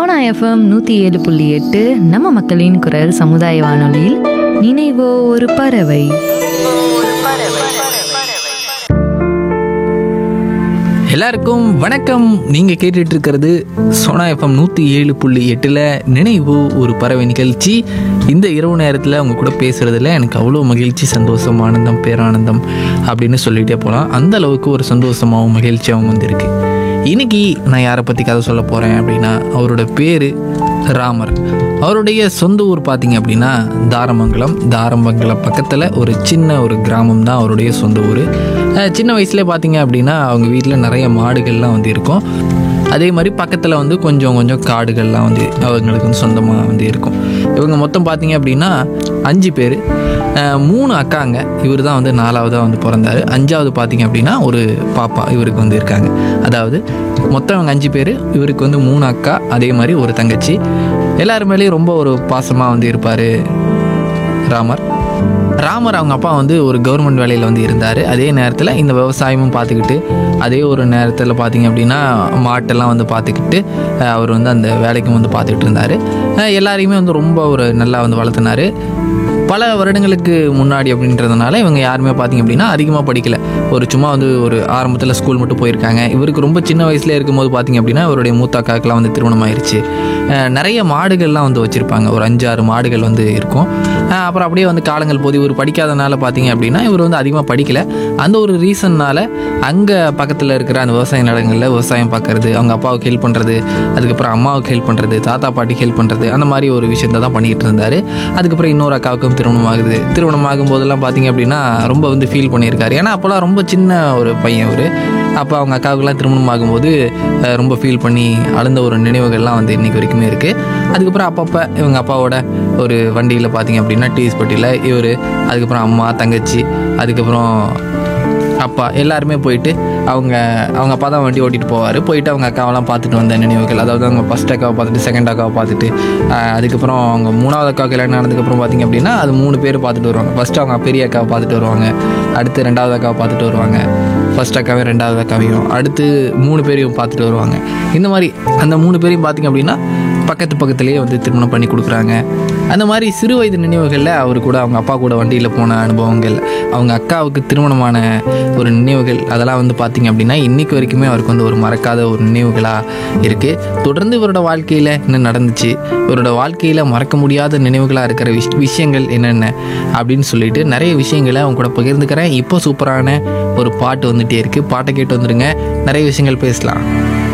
Sona FM நூற்றி ஏழு புள்ளி எட்டு நம்ம மக்களின் குரல் சமுதாய வானொலியில் நினைவோ ஒரு பறவை எல்லாருக்கும் வணக்கம் நீங்க கேட்டுட்டு இருக்கிறது சோனா எஃப்எம் நூத்தி ஏழு புள்ளி எட்டுல நினைவு ஒரு பறவை நிகழ்ச்சி இந்த இரவு நேரத்துல உங்க கூட பேசுறதுல எனக்கு அவ்வளோ மகிழ்ச்சி சந்தோஷம் ஆனந்தம் பேரானந்தம் அப்படின்னு சொல்லிட்டே போகலாம் அந்த அளவுக்கு ஒரு சந்தோஷமாகவும் மகிழ்ச்சியாகவும் வந்திருக்கு இன்னைக்கு நான் யாரை பத்தி கதை சொல்ல போறேன் அப்படின்னா அவரோட பேரு ராமர் அவருடைய சொந்த ஊர் பார்த்தீங்க அப்படின்னா தாரமங்கலம் தாரமங்கலம் பக்கத்தில் ஒரு சின்ன ஒரு கிராமம் தான் அவருடைய சொந்த ஊர் அஹ் சின்ன வயசுலேயே பார்த்தீங்க அப்படின்னா அவங்க வீட்டில் நிறைய மாடுகள்லாம் வந்து இருக்கும் அதே மாதிரி பக்கத்தில் வந்து கொஞ்சம் கொஞ்சம் காடுகள்லாம் வந்து அவங்களுக்கு வந்து சொந்தமாக வந்து இருக்கும் இவங்க மொத்தம் பார்த்தீங்க அப்படின்னா அஞ்சு பேர் மூணு அக்காங்க இவர் தான் வந்து நாலாவதாக வந்து பிறந்தாரு அஞ்சாவது பார்த்தீங்க அப்படின்னா ஒரு பாப்பா இவருக்கு வந்து இருக்காங்க அதாவது மொத்தம் அவங்க அஞ்சு பேர் இவருக்கு வந்து மூணு அக்கா அதே மாதிரி ஒரு தங்கச்சி எல்லார் மேலேயும் ரொம்ப ஒரு பாசமாக வந்து இருப்பார் ராமர் ராமர் அவங்க அப்பா வந்து ஒரு கவர்மெண்ட் வேலையில் வந்து இருந்தார் அதே நேரத்தில் இந்த விவசாயமும் பார்த்துக்கிட்டு அதே ஒரு நேரத்தில் பார்த்தீங்க அப்படின்னா மாட்டெல்லாம் வந்து பார்த்துக்கிட்டு அஹ், அவர் வந்து அந்த வேலைக்கும் வந்து பார்த்துக்கிட்டு இருந்தார் எல்லாரையுமே வந்து ரொம்ப ஒரு நல்லா வந்து வளர்த்துனாரு பல வருடங்களுக்கு முன்னாடி அப்படின்றதுனால இவங்க யாருமே பார்த்தீங்க அப்படின்னா அதிகமாக படிக்கல ஒரு சும்மா வந்து ஒரு ஆரம்பத்தில் ஸ்கூல் மட்டும் போயிருக்காங்க இவருக்கு ரொம்ப சின்ன வயசுல இருக்கும்போது பார்த்தீங்க அப்படின்னா இவருடைய மூத்த அக்காக்கெல்லாம் வந்து திருமணம் ஆயிருச்சு அஹ் நிறைய மாடுகள்லாம் வந்து வச்சுருப்பாங்க ஒரு அஞ்சாறு மாடுகள் வந்து இருக்கும் அஹ் அப்புறம் அப்படியே வந்து காலங்கள் போது இவர் படிக்காதனால பார்த்தீங்க அப்படின்னா இவர் வந்து அதிகமாக படிக்கல அந்த ஒரு ரீசன்னால அங்கே பக்கத்தில் இருக்கிற அந்த விவசாய நிலங்களில் விவசாயம் பார்க்கறது அவங்க அப்பாவுக்கு ஹெல்ப் பண்ணுறது அதுக்கப்புறம் அம்மாவுக்கு ஹெல்ப் பண்ணுறது தாத்தா பாட்டிக்கு ஹெல்ப் பண்ணுறது அந்த மாதிரி ஒரு விஷயத்தை தான் பண்ணிக்கிட்டு இருந்தார் அதுக்கப்புறம் இன்னொரு அக்காவுக்கும் திருமணம் ஆகுது திருமணம் ஆகும் போதெல்லாம் பார்த்தீங்க அப்படின்னா ரொம்ப வந்து ஃபீல் பண்ணியிருக்காரு ஏன்னா அப்போல்லாம் ரொம்ப சின்ன ஒரு பையன் அவர் அப்போ அவங்க அக்காவுக்குலாம் திருமணம் ஆகும்போது அஹ், ரொம்ப ஃபீல் பண்ணி அழுந்த ஒரு நினைவுகள்லாம் வந்து இன்னைக்கு வரைக்குமே இருக்குது அதுக்கப்புறம் அப்பப்போ இவங்க அப்பாவோட ஒரு வண்டியில் பார்த்தீங்க அப்படின்னா டீஸ் பட்டியில் இவர் அதுக்கப்புறம் அம்மா தங்கச்சி அதுக்கப்புறம் அப்பா எல்லாருமே போயிட்டு அவங்க அவங்க அப்பா தான் வண்டி ஓட்டிட்டு போவார் போயிட்டு அவங்க அக்காவெல்லாம் பார்த்துட்டு வந்த நினைவுகள் அதாவது அவங்க ஃபஸ்ட் அக்காவை பார்த்துட்டு செகண்ட் அக்காவை பார்த்துட்டு ஆஹ், அதுக்கப்புறம் அவங்க மூணாவது அக்கா கல்யாணம் ஆனதுக்கப்புறம் பார்த்தீங்க அப்படின்னா அது மூணு பேர் பார்த்துட்டு வருவாங்க ஃபஸ்ட்டு அவங்க பெரிய அக்காவை பார்த்துட்டு வருவாங்க அடுத்து ரெண்டாவது அக்காவை பார்த்துட்டு வருவாங்க ஃபர்ஸ்ட் அக்காவையும் ரெண்டாவது அக்காவையும் அடுத்து மூணு பேரையும் பார்த்துட்டு வருவாங்க இந்த மாதிரி அந்த மூணு பேரையும் பார்த்தீங்க அப்படின்னா பக்கத்து பக்கத்துலேயே வந்து திருமணம் பண்ணி கொடுக்குறாங்க அந்த மாதிரி சிறு வயது நினைவுகளில் அவர் கூட அவங்க அப்பா கூட வண்டியில் போன அனுபவங்கள் அவங்க அக்காவுக்கு திருமணமான ஒரு நினைவுகள் அதெல்லாம் வந்து பார்த்தீங்க அப்படின்னா இன்னைக்கு வரைக்குமே அவருக்கு வந்து ஒரு மறக்காத ஒரு நினைவுகளாக இருக்குது தொடர்ந்து இவரோட வாழ்க்கையில் என்ன நடந்துச்சு இவரோட வாழ்க்கையில் மறக்க முடியாத நினைவுகளாக இருக்கிற விஷ் விஷயங்கள் என்னென்ன அப்படின்னு சொல்லிட்டு நிறைய விஷயங்களை அவங்க கூட பகிர்ந்துக்கிறேன் இப்போ சூப்பரான ஒரு பாட்டு வந்துட்டே இருக்குது பாட்டை கேட்டு வந்துடுங்க நிறைய விஷயங்கள் பேசலாம்